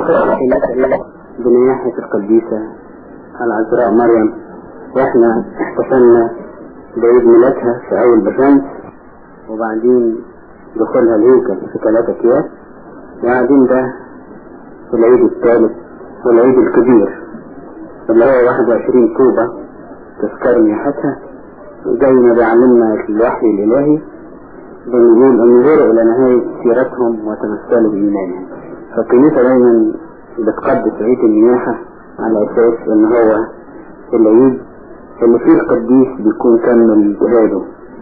بنياحة القديسة العذراء مريم واحنا احتفلنا بعيد ميلادها في اول بشمس وبعدين دخولها الهيكل في ثلاثة ايام وبعدين ده العيد الثالث والعيد الكبير اللي هو 21 طوبة تذكار نياحتها زي ما بيعلمنا الوحي الالهي بنقول انظروا الى نهاية سيرتهم وتمثلوا بإيمانهم فالكنيسة دايما بتقدس عيد النياحة على اساس ان هو العيد اللي فيه القديس بيكون كمل جهاده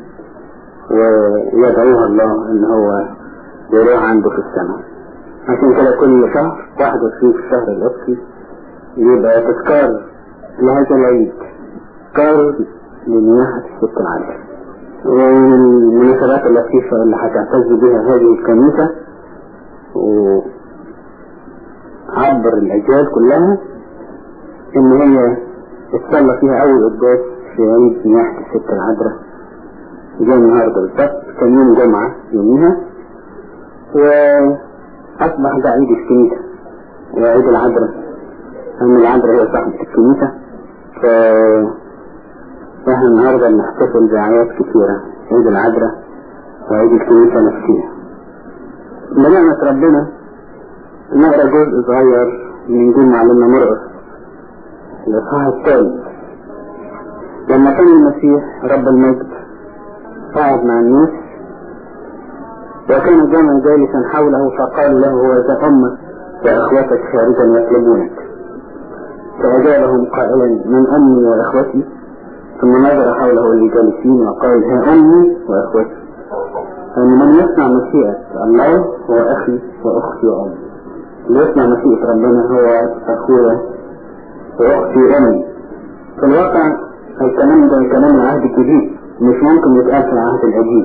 ويدعوها الله ان هو يروح عنده في السماء عشان كده كل شهر 21 في الشهر القبطي يبقى تذكار لهذا العيد تذكار لنياحة الست العذراء ومن المناسبات اللطيفة اللي هتعتز بها هذه الكنيسة وعبر الأجيال كلها إن هي اتصلى فيها أول قداس في عيد نياحة الست العذراء جاء النهاردة بالظبط كان يوم جمعة يوميها وأصبح ده عيد الكنيسة وعيد العذراء أن العذراء هي صاحبة الكنيسة ف فاحنا النهاردة بنحتفل بأعياد كثيرة عيد العذراء وعيد الكنيسة نفسها بنعمة ربنا نقرأ جزء صغير من إنجيل معلمنا مرقس الإصحاح الثالث لما كان المسيح رب المجد قاعد مع الناس وكان الجمع جالسا حوله فقال له هو ذا أمك وأخوتك خارجا يطلبونك فأجابهم قائلا من أمي وأخوتي ثم نظر حوله اللي جالسين وقال ها أمي وأخوتي أن من يصنع مشيئة الله هو أخي وأختي وأمي اللي يصنع مشيئة ربنا هو أخويا وأختي وأمي في الواقع الكلام ده كلام العهد الجديد مش ممكن يتقال في العهد القديم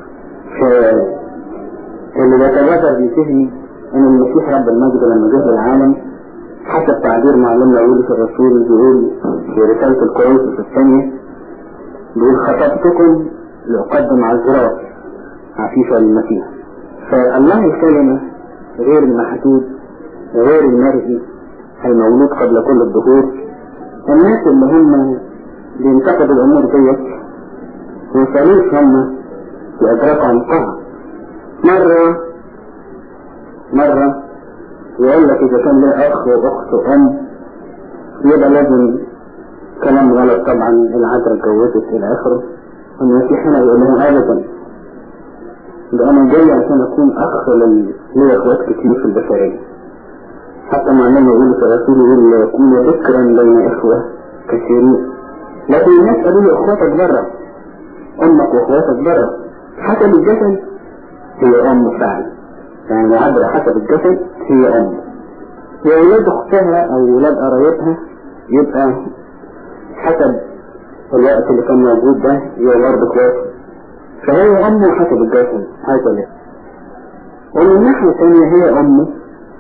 فاللي بيتبادر لذهني ان المسيح رب المجد لما جه للعالم حسب تعبير معلمنا بولس الرسول بيقول في رسالة الكورنثوس الثانية بيقول خطبتكم لأقدم عذراء عفيفة للمسيح فالله الكلمة غير المحدود غير المرئي المولود قبل كل الظهور الناس اللي هم بينتقدوا الأمور ديت ويسألوش هم يدركوا عمقها مرة مرة يقول لك إذا كان له أخ وأخت وأم يبقى لازم كلام غلط طبعا العذراء اتجوزت إلى آخره المسيح هنا يقول لهم أبدا ده أنا جاي عشان أكون أخ لل- ليا إخوات كتير في البشرية حتى معلمنا يقول في الرسول يقول يكون ذكرا بين إخوة كثيرين لكن الناس قالوا له إخواتك بره أمك وإخواتك بره حسب الجسد هي أم فعلا يعني عبر حسب الجسد هي أم وأولاد أختها أو ولاد قرايبها يبقى حسب الوقت اللي كان موجود ده يبقى برضه كويس فهي أمه حسب الجسد هكذا ومن الناحية الثانية هي أمه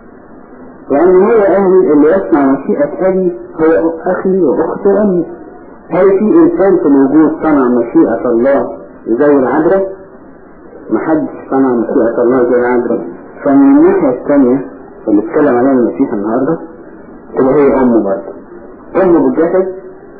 لأن هو أهلي اللي يسمع مشيئة أبي هو أخي وأخت أمي هل في إنسان في الوجود صنع مشيئة الله زي العذراء؟ محدش صنع مشيئة الله زي العذراء فمن الناحية الثانية اللي اتكلم عليها المسيح النهاردة تبقى هي أمه برضه أمه بالجسد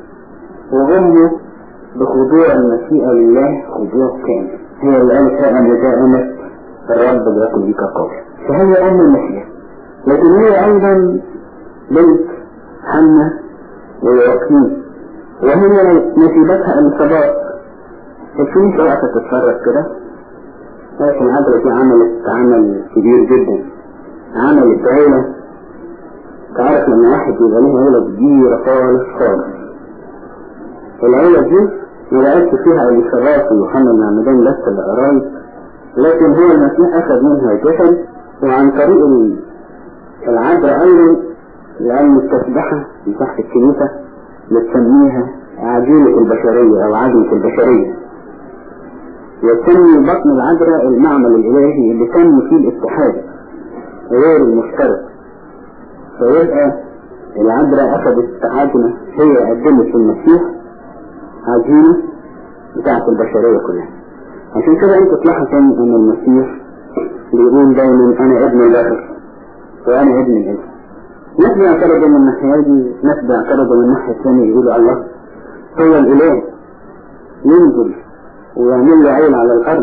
وأمه بخضوع المشيئة لله خضوع كامل هي اللي قالت ها أنا دائمة الرب ليكن بك قول فهي أم المسيح لكن هي أيضا بنت حنة ويقين وهي نسيبتها الصداق الكنيسة وقفت تتفرج كده لكن عدلة دي عملت عمل كبير جدا عملت عيلة تعرف لما واحد يبقى له عيلة كبيرة خالص خالص العيلة دي ما لقيتش فيها الإشارات ويوحنا المعمدان لسه القرايب لكن هو المسيح أخذ منها جسد وعن طريق ال- العذراء أيضا لأن التسبحة في تحت الكنيسة بتسميها عجينة البشرية أو عجينة البشرية يسمي بطن العذراء المعمل الإلهي اللي تم فيه الاتحاد غير المشترك فيبقى العذراء أخذت عجنة هي قدمت للمسيح عجينة بتاعت البشرية كلها عشان كده انت تلاحظ ان المسيح بيقول دايما انا ابن البشر وانا ابن الانسان ناس بيعترضوا من الناحية دي ناس بيعترضوا من الناحية الثانية يقولوا الله هو الإله ينزل ويعمل له عين على الأرض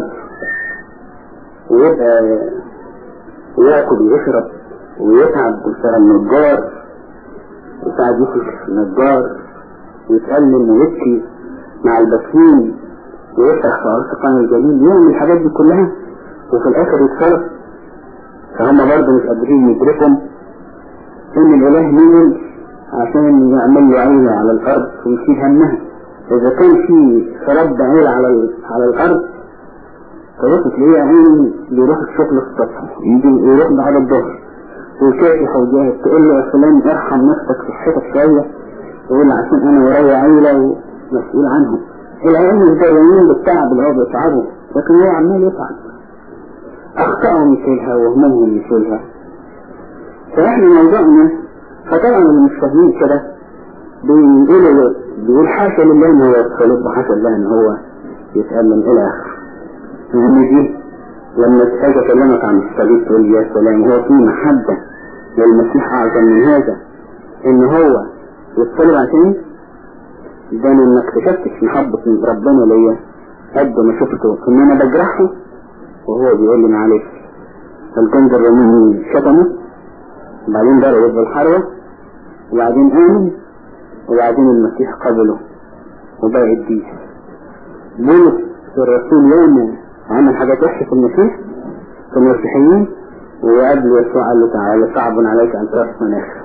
ويبقى ويأكل ويشرب ويتعب ويشتغل نجار وساعد يخش نجار ويتألم ويبكي مع البكين ويفتح في أرسقان الجليل يعمل الحاجات دي كلها وفي الآخر يتصرف فهم برضه مش قادرين يدركوا إن الإله نزل عشان يعمل له عيلة على الأرض ويشيل همها إذا كان في رب عيلة على على الأرض فبص تلاقيه عين بيروح الشغل الصبح يجي يروح بعد الظهر ويكافح وجاهد تقول له يا فلان ارحم نفسك في الحتة شوية يقول عشان أنا ورايا عيلة ومسؤول عنهم العيال مش دايمين بالتعب اللي هو بيتعبه لكن هو عمال يتعب أخطأهم يشيلها وهمومهم يشيلها فإحنا موضوعنا فطبعا اللي مش فاهمين كده بيقولوا بيقول حاشا لله ان هو يتخلق وحاشا لله ان هو يتألم الى اخره يعني دي لما تحتاج اكلمك عن الصليب تقول يا سلام هو في محبة للمسيح اعظم من هذا ان هو يتصلب عشان ده انا ما اكتشفتش محبة من ربنا ليا قد ما شفته ان انا بجرحه وهو بيقول لي معلش الجند الروماني شتمه وبعدين ضربه بالحروة وبعدين آمن وبعدين المسيح قبله وبقى الديس بولس الرسول يوم عمل حاجات وحشة في المسيح في المسيحيين وقبل يسوع قال له تعالى صعب عليك أن ترى مناخ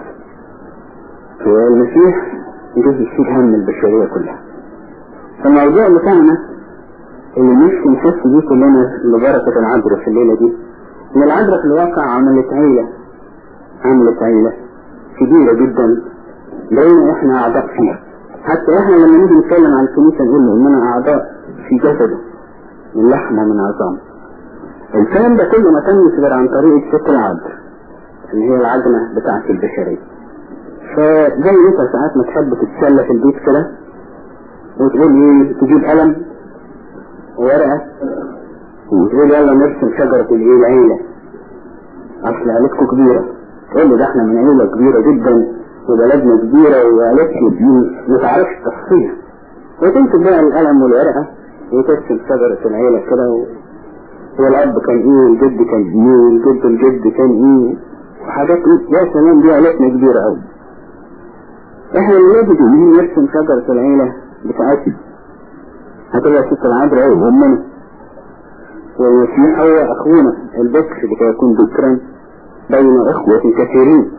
فالمسيح يجوز يشيل هم البشرية كلها فالموضوع بتاعنا اللي نفسي نحس بيه كلنا لبركة العذراء في الليلة دي ان العذراء في الواقع عملت عيلة عملت عيلة كبيرة جدا بين احنا اعضاء فيها حتى احنا لما نيجي نتكلم عن الكنيسة نقول له اننا اعضاء في جسده من لحمة من عظام الكلام ده كله ما تمش غير عن طريق الست العذراء اللي هي العجمة بتاعت البشرية فزي انت ساعات ما تحب تتسلى في البيت كده وتقول ايه تجيب قلم وورقة وتقول يلا نرسم شجرة الايه العيلة اصل عيلتكم كبيرة تقول لي ده احنا من عيلة كبيرة جدا وبلدنا كبيرة وعيلتكم ما تعرفش تفصيل وتمسك بقى القلم والورقة وترسم شجرة العيلة كده و... والأب كان ايه والجد كان ايه والجد الجد كان ايه وحاجات ايه يا سلام دي عيلتنا كبيرة قوي احنا اللي جايين نرسم شجرة العيلة بتاعتنا هتبقى ست العذراء وهمنا والمسيح هو اخونا البكر لكي يكون ذكرا بين اخوة كثيرين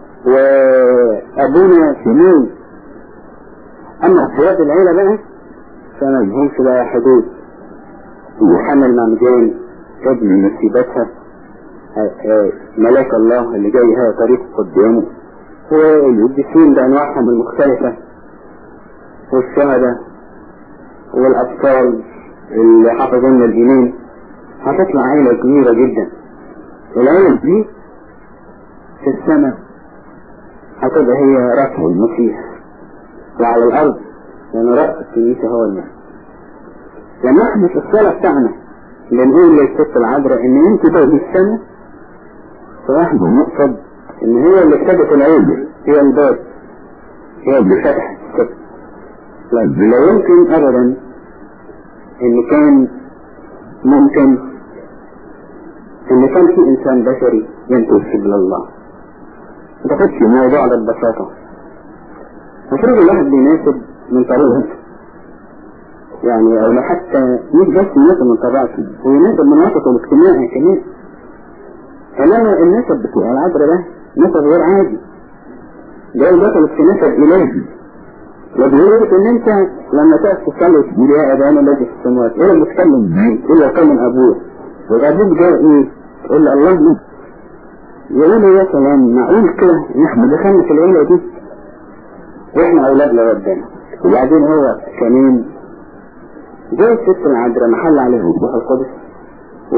وابونا سمين اما افراد العيلة بقى فما لهمش بقى حدود وحمل معمدان ابن نسيبتها ملاك الله اللي جاي هذا طريق قدامه والقديسين بأنواعهم المختلفة والشهداء والأطفال اللي حفظون الدينين هتطلع عيلة كبيرة جدا العيلة دي في السماء هتبقى هي رأس المسيح وعلى الأرض لأن رأس الكنيسة هو المسيح لما احنا في الصلاة بتاعنا بنقول للست العذراء ان انت بقى في السماء فاحنا نقصد ان هي اللي ابتدت العيلة هي الباب هي اللي فتحت السبت لا يمكن ابدا ان كان ممكن ان كان في انسان بشري ينتج سبل الله ما تاخدش الموضوع ده ببساطة المفروض الواحد بيناسب من طريقه يعني او لو حتى مش بس يناسب من طبيعته هو يناسب من وسطه الاجتماعي كمان انما النسب بتوع العذراء ده نسب غير عادي ده دخلت في نسب الهي وبيقول ان انت لما تقف تصلي تقول يا ابانا الذي في السماوات ايه اللي بتكلم يقول له كلم ابوه وابوك جاء ايه تقول له الله ليه يقول له يا سلام معقول كده ان احنا دخلنا في العيله دي واحنا اولاد لربنا وبعدين هو كمان زي الست العذراء محل عليه الروح القدس و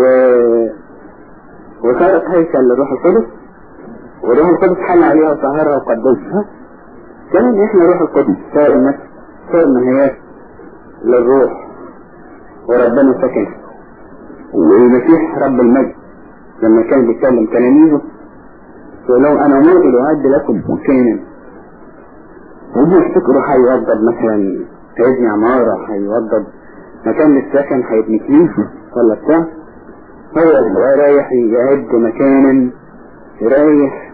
وصارت هيكل للروح القدس والروح القدس حل عليها وطهرها وقدسها كمان احنا روح القدس صار النفس صار نهايات للروح وربنا سكن والمسيح رب المجد لما كان بيتكلم تلاميذه يقول لهم انا موجود واعد لكم مكانا وهم يفتكروا هيوضب مثلا هيبني عمارة هيوضب مكان للسكن هيبني كنيسة ولا بتاع هو رايح يعد مكانا رايح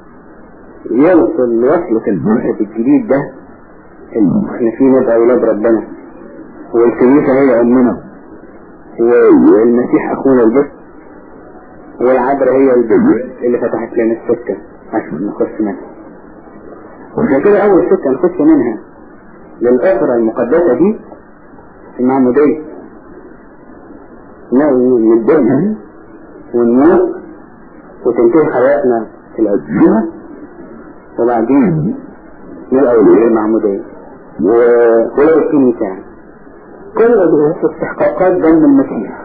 يوصل وصلة المرهب الجديد ده احنا فيه نبقى اولاد ربنا والكنيسة هي امنا والمسيح اخونا البس والعذراء هي البس اللي فتحت لنا السكة عشان نخش منها وعشان كده اول سكة نخش منها للأسرة المقدسة دي المعمودية نبدأها ونموت وتنتهي حياتنا في الأجزمة وبعدين نلقى المعمودية ولو الكنيسة يعني كل ده في استحقاقات دم المسيح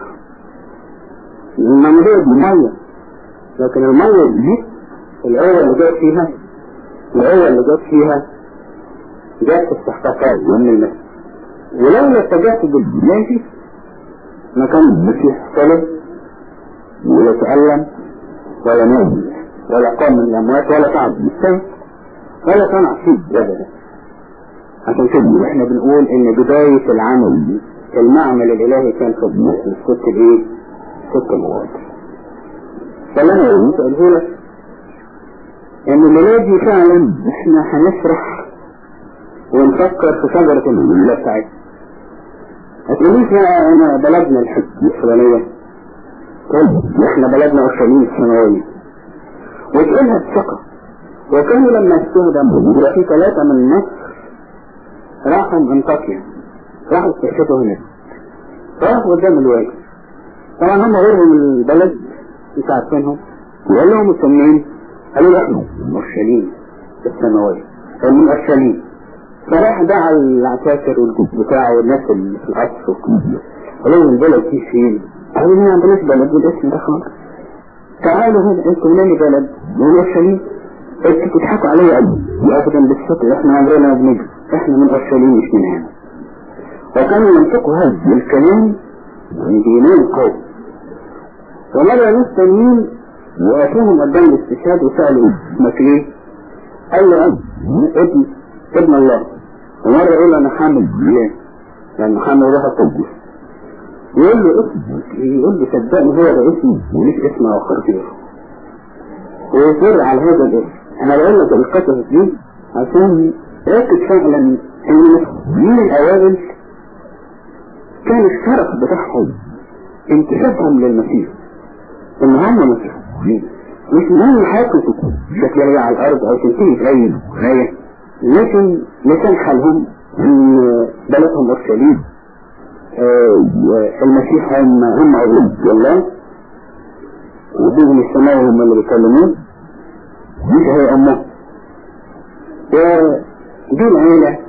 المعمودية دي مية لكن المية دي الآية اللي جات فيها الآية اللي جات فيها جات استحقاقات دم المسيح ولولا اتجهت بالماشي ما كان المسيح صلب ولا تألم ولا نام ولا قام من الأموات ولا تعب بالسيف ولا صنع شيء أبدا عشان كده احنا بنقول ان بداية العمل المعمل الالهي كان في الست الايه؟ ست المواطن فاللي انا بسأله لك ان الليلة دي فعلا احنا هنفرح ونفكر في شجرة الأولى بتاعتنا هتقوليش بقى انا بلدنا الحج الفلانية طيب احنا بلدنا اورشليم السماوية وتقولها بثقة وكانوا لما استهدموا يبقى في ثلاثة من مصر راحوا انطاكيا راحوا استشهدوا هناك راحوا قدام الوالي طبعا هم غيرهم البلد مش عارفينهم وقال لهم التنين قالوا لا احنا من اورشليم السماوية من اورشليم فراح دعا العساكر والجوز بتاعه والناس اللي في القصر والكوزية قال لهم البلد دي فين؟ قالوا ما عندناش بلد بالاسم ده خالص تعالوا هنا انتوا منين بلد؟ من اورشليم انتوا بتضحكوا عليا قوي وابدا بالصدق احنا عمرنا بنجري احنا من اورشليم مش من هنا وكانوا ينطقوا هذا الكلام عن دينين قوم ومرة ناس تانيين وقفوهم قدام الاستشهاد وسألوا اسمك ايه؟ قال له ابن ابن ابن الله ومرة يقول انا حامل ليه؟ لان حامل روح القدس يقول له اسمك يقول له صدقني هو ده اسمي وليش اسم اخر غيره ويصر على هذا الاسم انا بقول لك القصص دي عشان ركز فعلا ان من الاوائل كان الشرف بتاعهم انتسابهم للمسيح ان هم مسيحيين مش مهم حياتهم تكون شكلها هي على الارض او تنتهي في اي غايه لكن لكان حالهم ان بلدهم اورشليم المسيح هم هم اولاد الله ودين السماء هم اللي بيكلمون مش هي امه دي العيلة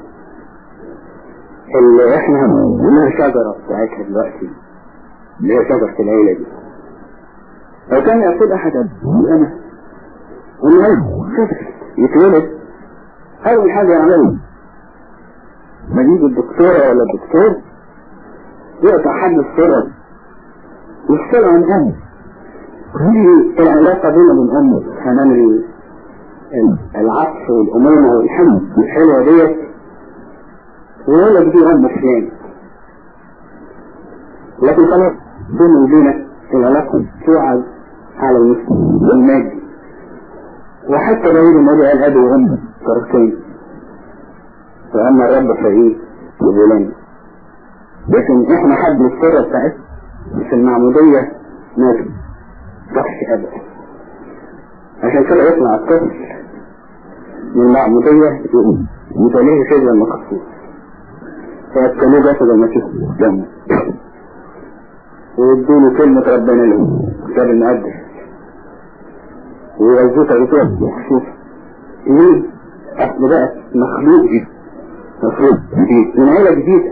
اللي احنا لها شجرة بتاعتها دلوقتي اللي هي شجرة العيلة دي لو كان يقول احد ابوه انا انه يتولد اول حاجة يعمله ما يجي الدكتورة ولا الدكتور يقطع حد الصرع يفصل عن امه هذه العلاقة بينه وبين امه حنان العطف والأمومة والحمد الحلوة ديت ويقول لك دي أم فلان لكن خلاص بينه وبينك العلاقة توعد على المسلم والمادي وحتى داود النبي قال أبي وأمي طرفين فأما الرب فإيه يقولون لكن إحنا حد السرة بتاعتنا في المعمودية ما تحش أبدا عشان كده يطلع الطفل من المعمودية يقول وتليه شجرة مخصوص فيبتلوه جسد المسيح دمه ويدوا له كلمة ربنا له كتاب المقدس ويغذوه تغذية مخصوص ليه؟ أصل بقى مخلوق جديد مخلوق جديد من عيلة جديدة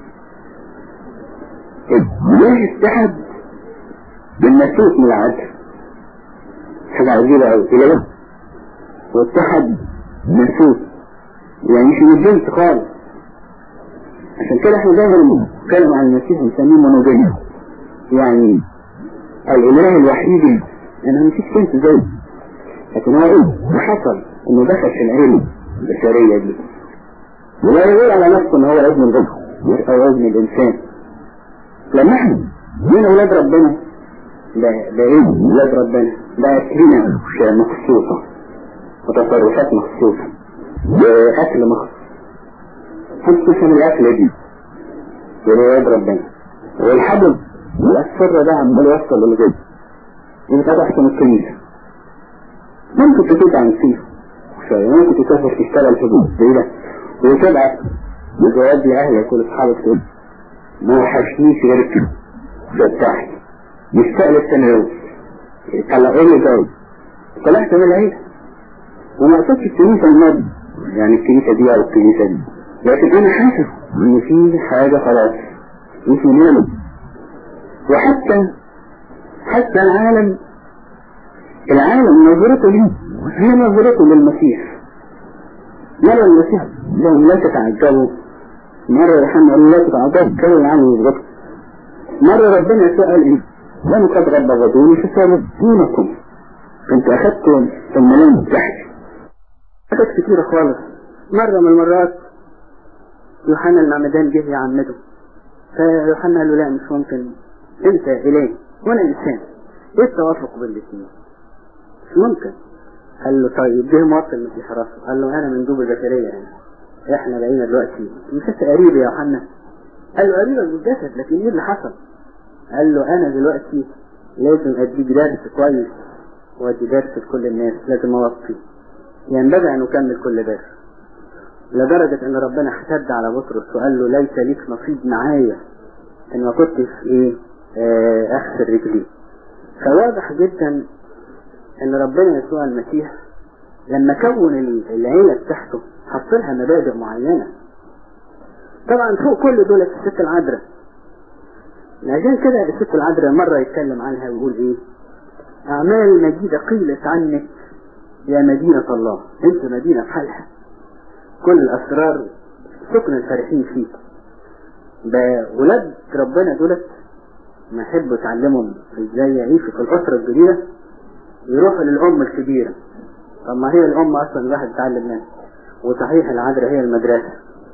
ليه اتحد بالنسوس من العدل حاجة عجيبة أوي كده لا واتحد نسوس يعني مش من الجنس خالص عشان كده احنا دايما بنتكلم عن المسيح بنسميه مونوجينيا يعني الاله الوحيد انا مفيش جنس زيه لكن هو ايه حصل انه دخل في العلم البشرية دي ولا يقول على نفسه ان هو ابن الرب او ابن الانسان لما احنا من اولاد ربنا ده ده ايه اولاد ربنا ده كلمة مخصوصة وتصرفات مخصوصة واكل مخصوص خصوصا الاكل دي ولاد ربنا والحبل والسر ده عمال يوصل للغد يبقى تحت من الكنيسة ممكن تتوب عن فيه شوية ممكن تسافر تشتغل في بعيدة وتبعت جواب لأهلك ولأصحابك تقول ما وحشنيش غير كده فتحت مشتاق للتناول طلعوا لي جواب طلعت من العيلة وما قصدش الكنيسة الماضي يعني الكنيسة دي أو الكنيسة دي لكن أنا حاسس إن في حاجة خلاص مش مننا وحتى حتى العالم العالم نظرته ليه هي نظرته للمسيح مرة المسيح لهم لا تتعجبوا مرة يوحنا قال لا تتعجبوا كانوا العالم يضغطوا مرة ربنا سأل إيه لم قد غضبوني فسألونكم كنت أخذتم الملام تحت حاجات كتيرة خالص مرة من المرات يوحنا المعمدان جه يعمده فيوحنا قال له لا مش ممكن انت إله وانا انسان ايه التوافق بين الاثنين مش ممكن قال له طيب جه موصل المسيح راسه قال له انا من دوب زكريا يعني احنا بقينا دلوقتي مش انت قريب يا يوحنا قال له قريبك بالجسد لكن ايه اللي حصل قال له انا دلوقتي لازم اديك درس كويس وادي درس لكل الناس لازم اوصي ينبغي ان اكمل كل درس لدرجة ان ربنا احتد على بطرس وقال له ليس ليك نصيب معايا ان ما كنتش ايه اه اغسل رجلي فواضح جدا ان ربنا يسوع المسيح لما كون العيلة بتاعته حط لها مبادئ معينة طبعا فوق كل دول الست العذراء عشان كده الست العذراء مرة يتكلم عنها ويقول ايه اعمال مجيدة قيلت عنك يا مدينة الله انت مدينة بحالها كل الاسرار سكن الفرحين فيك ولاد ربنا دولت ما يحبوا يتعلموا ازاي يعيشوا في الاسرة الجديدة يروحوا للأم الكبيرة طب ما هي الأم أصلا الواحد يتعلم منها وصحيح العذراء هي المدرسة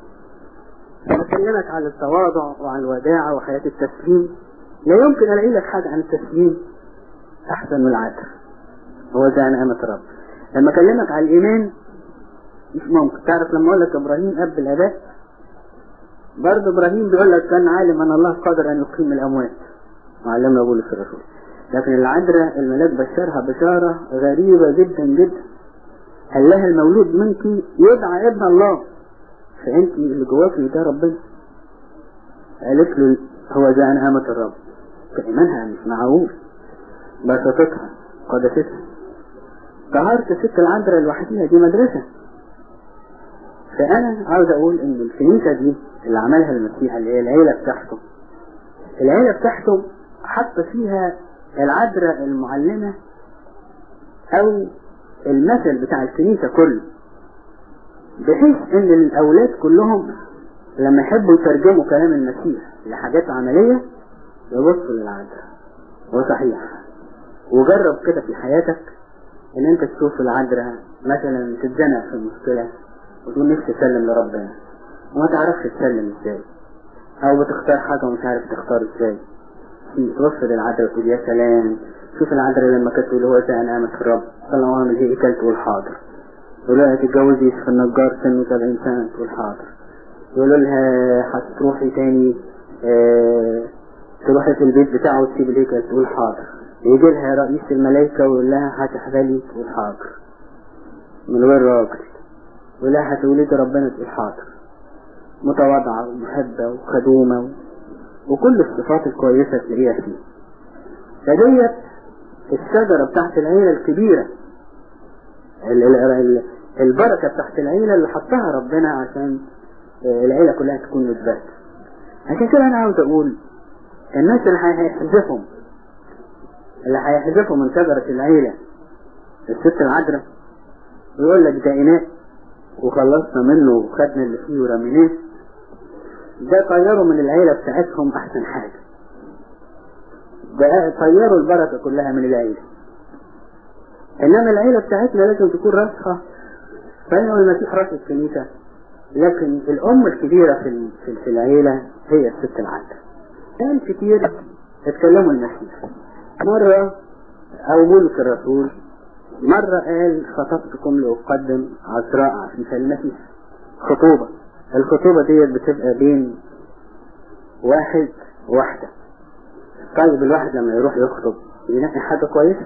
بكلمك على التواضع وعن الوداعة وحياة التسليم لا يمكن ألاقي لك حاجة عن التسليم أحسن من العذراء هو ده نعمة رب لما أكلمك على الإيمان مش ممكن تعرف لما أقول لك إبراهيم أب الآباء برضه إبراهيم بيقول لك كان عالم أن الله قادر أن يقيم الأموات وعلمنا بولس الرسول لكن العذراء الملاك بشرها بشارة غريبة جدا جدا قال لها المولود منك يدعى ابن الله فانت اللي جواكي ده ربنا قالت له هو ده نعمة الرب فإيمانها مش معقول بساطتها قدستها طهارة الست العذراء الوحيدة دي مدرسة فأنا عاوز أقول إن الكنيسة دي اللي عملها المسيح اللي هي العيلة بتاعته العيلة بتاعته حط فيها العذراء المعلمة او المثل بتاع الكنيسة كله بحيث ان الاولاد كلهم لما يحبوا يترجموا كلام المسيح لحاجات عملية يبصوا للعذراء وصحيح وجرب كده في حياتك ان انت تشوف العذراء مثلا تتزنق في مشكلة وتقول نفسي تسلم لربنا وما تعرفش تسلم ازاي او بتختار حاجة ومش عارف تختار ازاي توصل العذراء تقول يا سلام شوف العذراء لما كانت تقول هو ده نعمة الرب صلى الله عليه هيكل تقول حاضر يقولوا لها تتجوزي يوسف النجار سنه 70 سنة تقول حاضر يقولوا لها هتروحي تاني اه تروحي في البيت بتاعه وتسيب الهيكل تقول حاضر يجي لها رئيس الملائكة ويقول لها هتحبلي تقول حاضر من غير راجل يقول لها هتولدي ربنا تقول حاضر متواضعة ومحبة وخدومة وكل الصفات الكويسة تلاقيها فيه فديت الشجرة بتاعت العيلة الكبيرة ال ال ال البركة بتاعت العيلة اللي حطها ربنا عشان العيلة كلها تكون متبات عشان كده انا عاوز اقول الناس اللي هيحذفهم اللي هيحذفوا من شجرة العيلة الست العذراء ويقول لك ده إناء وخلصنا منه وخدنا اللي فيه ورميناه ده طيروا من العيلة بتاعتهم أحسن حاجة ده طيروا البركة كلها من العيلة انما العيلة بتاعتنا لازم تكون راسخة فانا والمسيح راس الكنيسة لكن الام الكبيرة في في العيلة هي الست العادة كان كتير اتكلموا المسيح مرة او ملك الرسول مرة قال خطبتكم لأقدم عذراء عشان المسيح خطوبة الخطوبة ديت بتبقى بين واحد وواحدة طيب الواحد لما يروح يخطب ينقي حاجة كويسة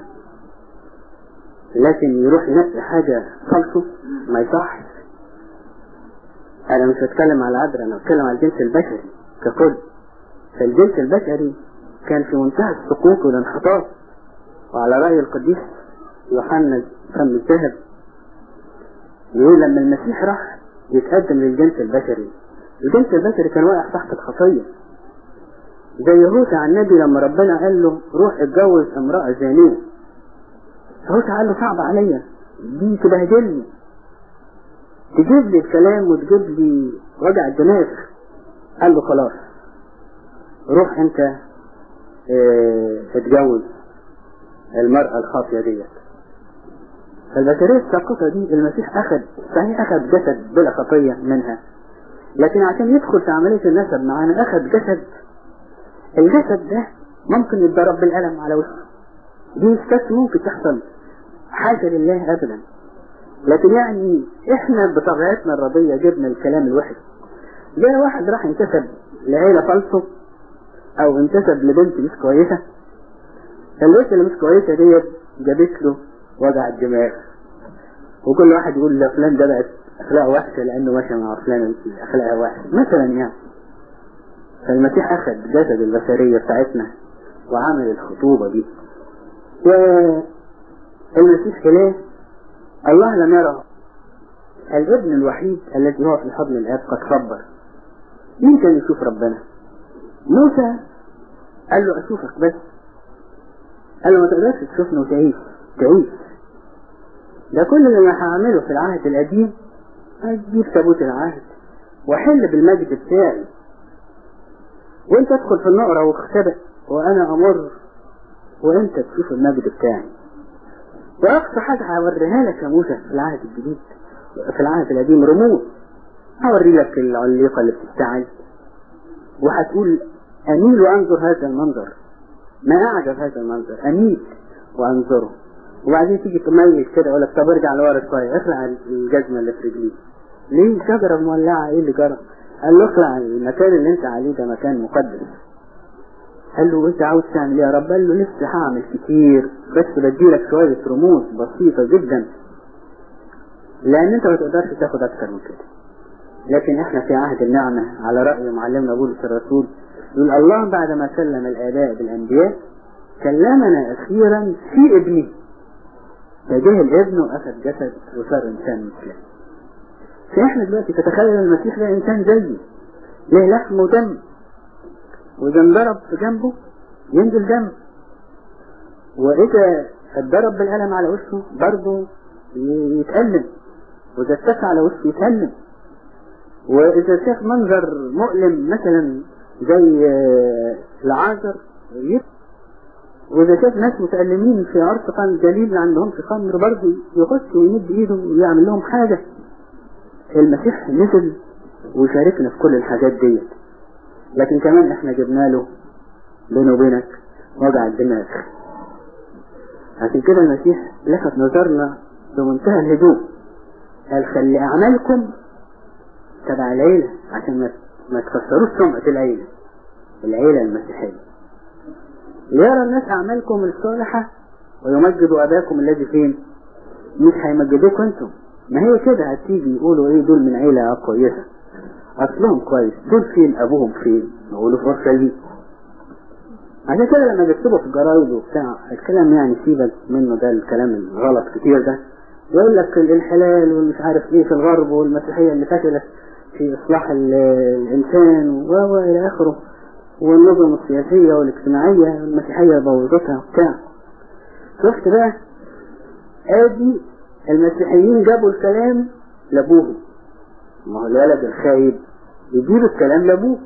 لكن يروح ينقي حاجة فالصو ما يصحش انا مش بتكلم على العذراء انا بتكلم على الجنس البشري ككل فالجنس البشري كان في منتهى السقوط والانحطاط وعلى رأي القديس يوحنا فم الذهب يقول لما المسيح راح يتقدم للجنس البشري الجنس البشري كان واقع تحت الخطية زي يهوذا على النبي لما ربنا قال له روح اتجوز امرأة زانية يهوذا قال له صعب عليا دي تبهدلني تجيب لي الكلام وتجيب لي وجع الدماغ قال له خلاص روح انت اه اتجوز المرأة الخاطية ديت فالبشرية الساقطة دي المسيح أخذ صحيح أخذ جسد بلا خطية منها لكن عشان يدخل في عملية النسب معانا أخذ جسد الجسد ده ممكن يتضرب بالقلم على وشه دي مش بس ممكن تحصل حاجة لله أبدا لكن يعني احنا بطبيعتنا الرضية جبنا الكلام الوحش زي واحد راح انتسب لعيلة فالصو او انتسب لبنت مش كويسة البنت اللي مش كويسة ديت جابت له وجع الدماغ وكل واحد يقول ده فلان ده بقت اخلاقه وحشة لانه ماشي مع فلان اخلاقها وحشة مثلا يعني فالمسيح اخذ جسد البشرية بتاعتنا وعمل الخطوبة دي والمسيح إله الله لم يره الابن الوحيد الذي هو في حضن الاب قد خبر مين كان يشوف ربنا موسى قال له اشوفك بس قال له ما تقدرش تشوفني وتعيش تعيش ده كل اللي انا هعمله في العهد القديم هجيب تابوت العهد واحل بالمجد بتاعي وانت تدخل في النقرة واختبئ وانا امر وانت تشوف المجد بتاعي واقصى حاجة هوريها لك يا موسى في العهد الجديد في العهد القديم رموز هوري لك العليقة اللي بتشتعل وهتقول اميل وانظر هذا المنظر ما اعجب هذا المنظر اميل وانظره وبعدين تيجي تميز كده يقول لك طب ارجع لورا شويه اخلع الجزمه اللي في رجليك ليه شجره مولعه ايه اللي جرى؟ قال له اخلع المكان اللي انت عليه ده مكان مقدس قال له انت عاوز تعمل ايه يا رب قال له لسه هعمل كتير بس بديلك شويه رموز بسيطه جدا لان انت ما تقدرش تاخد اكتر من كده لكن احنا في عهد النعمه على راي معلمنا بولس الرسول يقول الله بعدما كلم الاباء بالانبياء كلمنا اخيرا في ابنه فجه الابن واخذ جسد وصار انسان مثله فاحنا دلوقتي تتخيل المسيح ده انسان زيي له لحم ودم واذا انضرب في جنبه ينزل دم واذا اتضرب بالقلم على وشه برضه يتألم واذا اتكى على وشه يتألم واذا شاف منظر مؤلم مثلا زي العازر واذا شاف ناس متألمين في عرس قان الجليل اللي عندهم في خمر برضه يخش ويمد ايده ويعمل لهم حاجة المسيح نزل وشاركنا في كل الحاجات ديت لكن كمان احنا جبنا له بينه وبينك وجع الدماغ عشان كده المسيح لفت نظرنا بمنتهى الهدوء قال خلي اعمالكم تبع العيلة عشان ما ما تكسروش سمعة العيلة العيلة المسيحية ليرى الناس أعمالكم الصالحة ويمجدوا أباكم الذي فين مش هيمجدوكم أنتم ما هي كده هتيجي يقولوا إيه دول من عيلة كويسة أصلهم كويس دول فين أبوهم فين يقولوا في أورشليم عشان كده لما بيكتبوا في الجرايد وبتاع الكلام يعني سيبك منه ده الكلام الغلط كتير ده يقول لك الانحلال والمش عارف ايه في الغرب والمسيحية اللي فشلت في إصلاح الإنسان و إلى آخره والنظم السياسية والاجتماعية المسيحية بوظتها وبتاع شفت بقى ادي المسيحيين جابوا الكلام لابوه ما هو الولد الخايب يجيب الكلام لابوه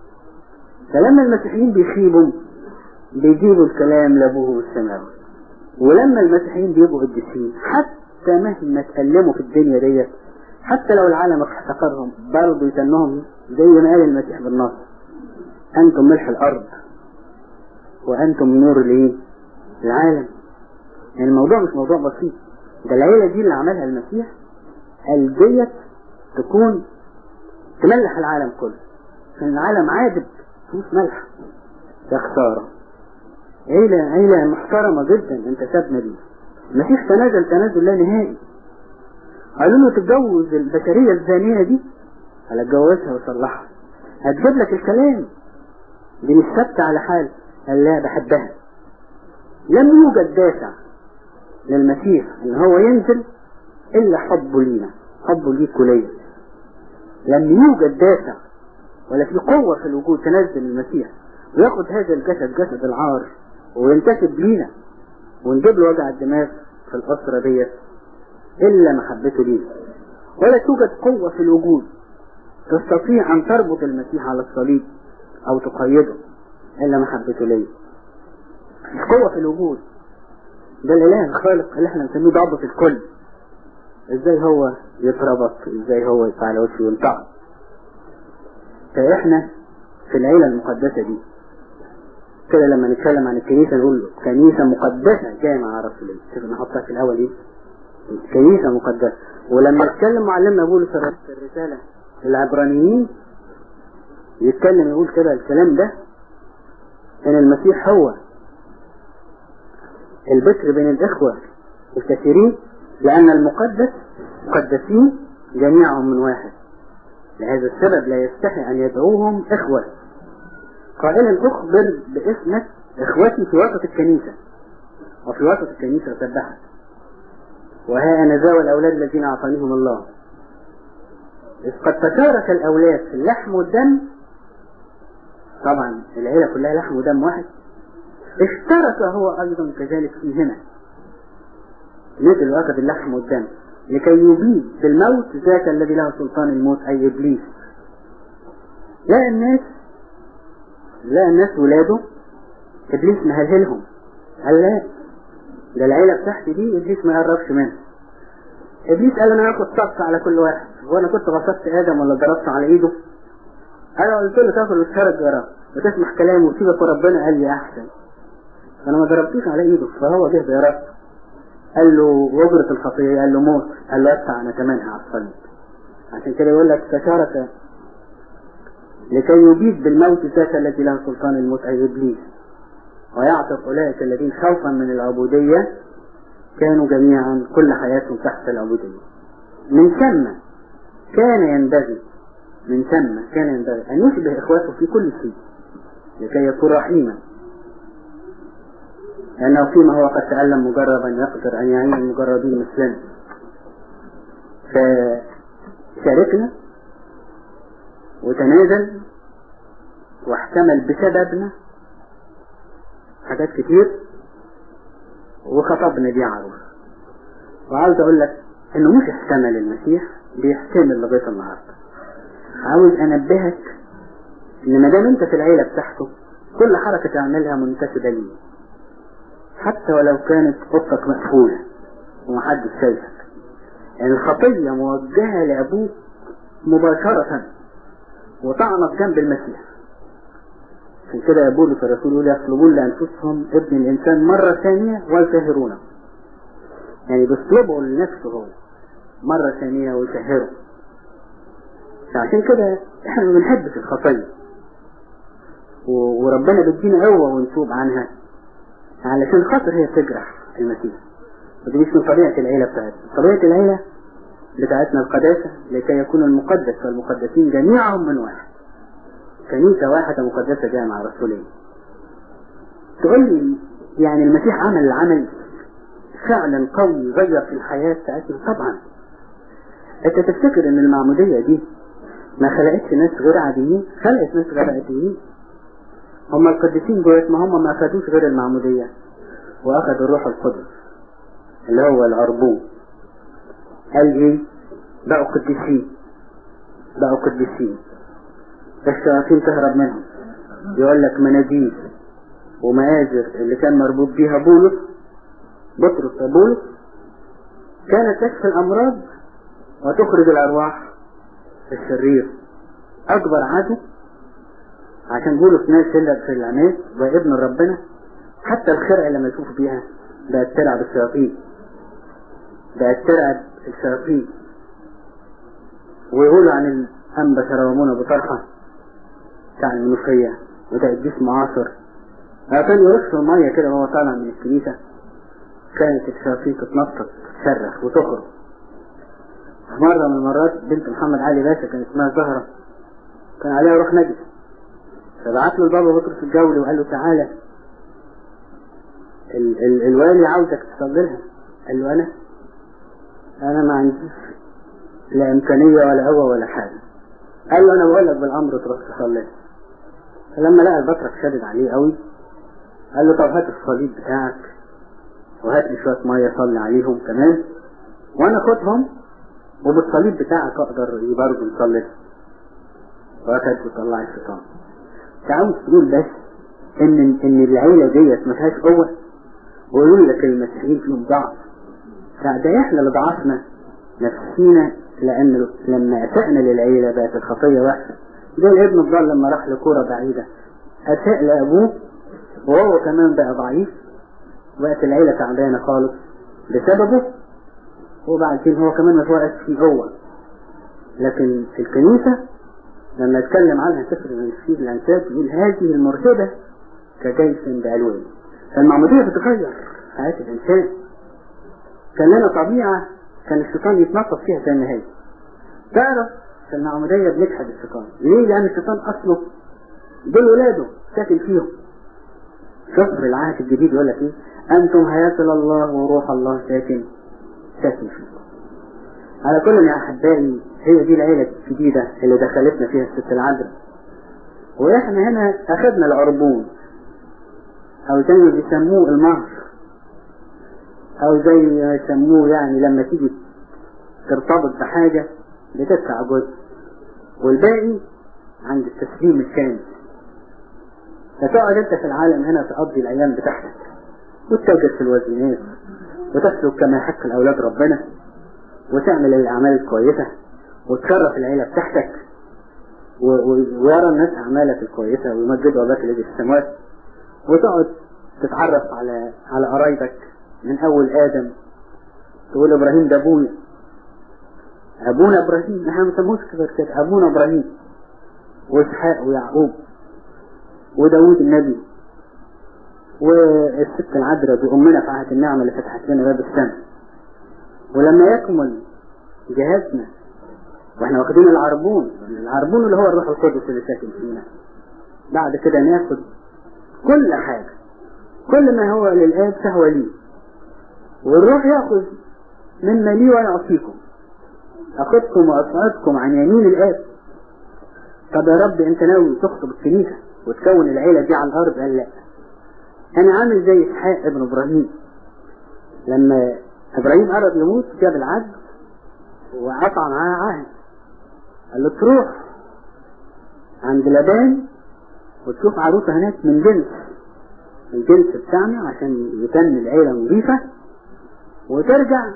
فلما المسيحيين بيخيبوا بيجيبوا الكلام لابوه السماوي ولما المسيحيين بيبقوا قديسين حتى مهما تألموا في الدنيا ديت حتى لو العالم احتقرهم برضه يتنهم زي ما قال المسيح بالنص انتم ملح الارض وانتم نور الايه العالم يعني الموضوع مش موضوع بسيط ده العيلة دي اللي عملها المسيح قال ديت تكون تملح العالم كله عشان العالم عادب مفيش ملح ده خسارة عيلة عيلة محترمة جدا انت سابنا دي المسيح تنازل تنازل لا نهائي قالوا له تتجوز البشرية الزانية دي قال اتجوزها وصلحها هتجيب لك الكلام دي مش ثابتة على حال قال لا بحبها لم يوجد دافع للمسيح ان هو ينزل الا حبه لينا حبه ليك وليا لم يوجد دافع ولا في قوة في الوجود تنزل المسيح وياخد هذا الجسد جسد العار وينتسب لينا ونجيب له وجع الدماغ في الأسرة ديت إلا محبته لينا ولا توجد قوة في الوجود تستطيع أن تربط المسيح على الصليب أو تقيده إلا محبته ليا مش قوة في الوجود ده الإله الخالق اللي احنا بنسميه ضابط الكل ازاي هو يتربط ازاي هو يدفع على وشه وينطق فاحنا في العيلة المقدسة دي كده لما نتكلم عن الكنيسة نقول كنيسة مقدسة جامعة رسولية شوف نحطها في الأول ايه كنيسة مقدسة ولما يتكلم معلمنا بولس في الرسالة العبرانيين يتكلم يقول كده الكلام ده ان المسيح هو البكر بين الإخوة الكثيرين لأن المقدس مقدسين جميعهم من واحد لهذا السبب لا يستحي أن يدعوهم إخوة قائلا أخبر باسمك إخوتي في وسط الكنيسة وفي وسط الكنيسة سبحت وها أنا ذا والأولاد الذين أعطانيهم الله إذ قد تشارك الأولاد في اللحم والدم طبعا العيلة كلها لحم ودم واحد اشترك هو أيضا كذلك فيهما نزل وأخذ اللحم والدم لكي يبيد بالموت ذاك الذي له سلطان الموت أي إبليس لا الناس لا الناس ولاده إبليس مهلهلهم قال لا ده العيلة بتاعتي دي إبليس ما يقربش منها إبليس قال أنا هاخد صف على كل واحد وأنا كنت غصبت آدم ولا ضربت على إيده أنا قلت له تاكل وتشارك جرام وتسمح كلامه وتسيبك وربنا قال لي أحسن فأنا ما ضربتوش على إيده فهو جه ضرب قال له وجرة الخطية قال له موت قال له ادفع أنا كمان على الصليب عشان كده يقول لك تشارك لكي يبيد بالموت ذاك الذي له سلطان الموت أي إبليس ويعتق أولئك الذين خوفا من العبودية كانوا جميعا كل حياتهم تحت العبودية من ثم كان ينبغي من ثم كان ينبغي أن يشبه إخوته في كل شيء لكي يكون رحيما لأنه فيما هو قد تعلم مجربا يقدر أن يعين المجربين مثلنا فشاركنا وتنازل واحتمل بسببنا حاجات كتير وخطبنا دي عروس وعاوز اقول لك انه مش احتمل المسيح بيحتمل لغاية النهاردة عاوز انبهك ان ما دام انت في العيلة بتاعته كل حركة تعملها منتسبة ليه حتى ولو كانت اوضتك مقفولة ومحدش شايفك يعني الخطية موجهة لأبوك مباشرة وطعنت جنب المسيح عشان كده بولس الرسول يقول يطلبون لأنفسهم ابن الإنسان مرة ثانية ويسهرونه يعني بيطلبوا لنفسه هو مرة ثانية ويسهره فعشان كده احنا ما بنحبش الخطية وربنا بيدينا قوة ونتوب عنها علشان خاطر هي تجرح المسيح ودي مش من طبيعة العيلة بتاعتنا طبيعة العيلة بتاعتنا القداسة لكي يكون المقدس والمقدسين جميعهم من واحد كنيسة واحدة مقدسة جامعة رسولية تقول لي يعني المسيح عمل العمل فعلا قوي غير في الحياة بتاعتنا طبعا انت تفتكر ان المعمودية دي ما خلقتش ناس غير عاديين خلقت ناس غير عاديين هم القديسين دول ما هم ما اخدوش غير المعمودية واخدوا الروح القدس اللي هو العربون قال ايه بقوا قديسين بقوا قديسين الشياطين تهرب منهم يقول لك مناديل ومآجر اللي كان مربوط بيها بولس بطرس وبولس كانت تشفي الأمراض وتخرج الأرواح الشرير أكبر عدو عشان بولس ناس في العناس وابن ربنا حتى الخرقة لما يشوفوا بيها بقت تلعب الشياطين بقت تلعب الشياطين ويقولوا عن الأنبا شربمون أبو طرحة بتاع المنوفية وده الجيش معاصر كان يرش المية كده وهو طالع من الكنيسة كانت الشياطين تتنطط تصرخ وتخرج مرة من المرات بنت محمد علي باشا كان اسمها زهرة كان عليها روح نجس فبعت له البابا بطرس الجولي وقال له تعالى ال ال الوالي عاوزك تصلي لها قال له انا انا ما عنديش لا امكانية ولا قوة ولا حاجة قال له انا بقول لك بالامر تروح تصلي لها فلما لقى البطرك شدد عليه قوي قال له طب هات الصليب بتاعك وهات لي شوية مية صلي عليهم كمان وانا خدهم وبالصليب بتاعك اقدر برضه نصلي واخد وطلع الشيطان تعاوز تقول بس ان ان العيلة ديت ما فيهاش قوة ويقول لك المسيحيين فيهم ضعف لا ده احنا اللي ضعفنا نفسينا لان لما اسأنا للعيلة بقت الخطية وحشة زي الابن الضال لما راح لكورة بعيدة اساء لابوه وهو كمان بقى ضعيف بقت العيلة تعبانة خالص بسببه وبعدين هو كمان ما توقف فيه قوة لكن في الكنيسة لما يتكلم عنها سفر من الشيب الأنساب يقول هذه المرشدة كجيش بألوان فالمعمودية بتغير حياة الإنسان كان لنا طبيعة كان الشيطان يتنطط فيها زي ما هي تعرف في المعمودية بنجحد الشيطان ليه؟ لأن الشيطان أصله دول ولاده ساكن فيهم شوف في العهد الجديد يقول لك ايه أنتم هياكل الله وروح الله ساكن ساكن فيكم على كل يا أحبائي هي دي العيلة الجديدة اللي دخلتنا فيها الست العذراء وإحنا هنا أخذنا العربون أو زي ما بيسموه المهر أو زي ما يسموه يعني لما تيجي ترتبط بحاجة بتدفع جزء والباقي عند التسليم الكامل فتقعد انت في العالم هنا تقضي الايام بتاعتك وتتاجر في الوزنات وتسلك كما يحق الاولاد ربنا وتعمل الاعمال الكويسة وتشرف العيلة بتاعتك ويرى الناس اعمالك الكويسة ويمجدوا اباك الذي في السماوات وتقعد تتعرف على على قرايبك من اول ادم تقول ابراهيم ده ابويا ابونا ابراهيم احنا ما بنسموش كده كده ابونا ابراهيم واسحاق ويعقوب وداود النبي والست العذراء دي امنا في عهد النعمة اللي فتحت لنا باب السماء ولما يكمل جهازنا واحنا واخدين العربون العربون اللي هو الروح القدس اللي ساكن فينا بعد كده ناخد كل حاجة كل ما هو للآب فهو لي والروح يأخذ مما لي ويعطيكم أخذكم وأصعدكم عن يمين الآب طب يا رب أنت ناوي تخطب الكنيسة وتكون العيلة دي على الأرض قال لا أنا عامل زي إسحاق ابن إبراهيم لما إبراهيم قرب يموت جاب العبد وقطع معاه عهد قال له تروح عند لبان وتشوف عروسة هناك من جنس الجنس بتاعنا عشان يتم العيلة نظيفة وترجع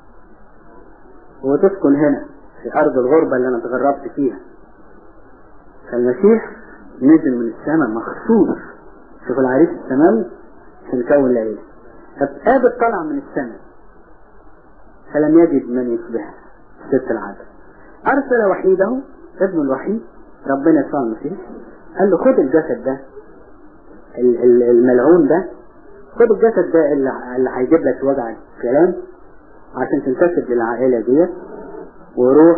وتسكن هنا في أرض الغربة اللي أنا اتغربت فيها فالمسيح نزل من السماء مخصوص شوف العريس السماوي عشان يكون العيلة فقابل طلع من السماء فلم يجد من يشبه ست العدل أرسل وحيده ابنه الوحيد ربنا يسوع المسيح قال له خد الجسد ده الملعون ده خد الجسد ده اللي هيجيب لك وجع الكلام عشان تنتسب للعائلة ديت وروح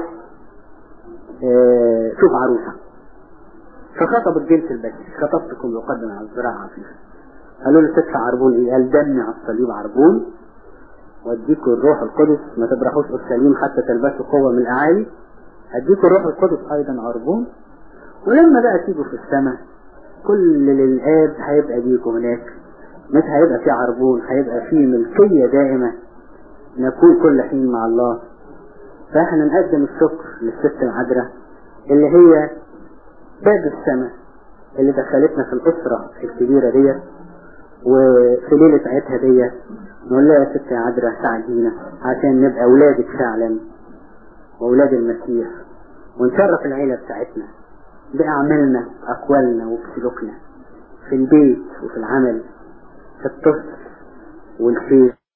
اه شوف عروسة فخطب الجنس البشري خطبتكم يقدم على الزراعة عفيفة قالوا له تدفع عربون ايه قال دمي على الصليب عربون واديكوا الروح القدس ما تبرحوش اورشليم حتى تلبسوا قوة من الاعالي هديكوا الروح القدس ايضا عربون ولما بقى تيجوا في السماء كل للآب هيبقى ليكم هناك مش هيبقى في عربون هيبقى في ملكية دائمة نكون كل حين مع الله فاحنا نقدم الشكر للست العذراء اللي هي باب السماء اللي دخلتنا في الأسرة الكبيرة ديت وفي ليلة عيدها دي نقول لها يا ست يا عذراء ساعدينا عشان نبقى أولادك فعلا وأولاد المسيح ونشرف العيلة بتاعتنا بأعمالنا أقوالنا وبسلوكنا في البيت وفي العمل في الطفل والخير